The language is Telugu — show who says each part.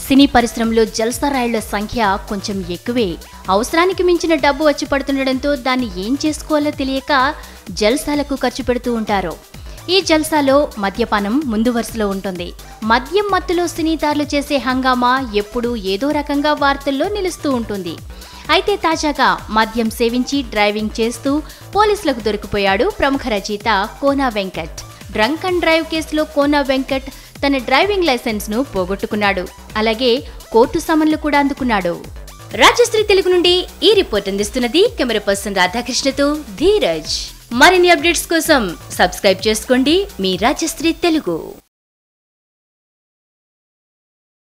Speaker 1: సినీ పరిశ్రమలో జల్సారాయుళ్ల సంఖ్య కొంచెం ఎక్కువే అవసరానికి మించిన డబ్బు వచ్చి పడుతుండడంతో దాన్ని ఏం చేసుకోవాలో తెలియక జల్సాలకు ఖర్చు పెడుతూ ఉంటారు ఈ జల్సాలో మద్యపానం ముందు వరుసలో ఉంటుంది మద్యం మత్తులో సినీతారులు చేసే హంగామా ఎప్పుడూ ఏదో రకంగా వార్తల్లో నిలుస్తూ ఉంటుంది అయితే తాజాగా మద్యం సేవించి డ్రైవింగ్ చేస్తూ పోలీసులకు దొరికిపోయాడు ప్రముఖ రచయిత Kona Venkat drunk and drive కేసులో కోనా వెంకట్ తన డ్రైవింగ్ లైసెన్స్ ను పోగొట్టుకున్నాడు అలాగే కోర్టు సమన్లు కూడా అందుకున్నాడు రాజశ్రీ తెలుగు నుండి ఈ రిపోర్ట్ అందిస్తున్నది కెమెరా పర్సన్ రాధాకృష్ణతో ధీరజ్ మరిన్ని అప్డేట్స్ కోసం సబ్స్క్రైబ్ చేసుకోండి మీ రాజశ్రీ తెలుగు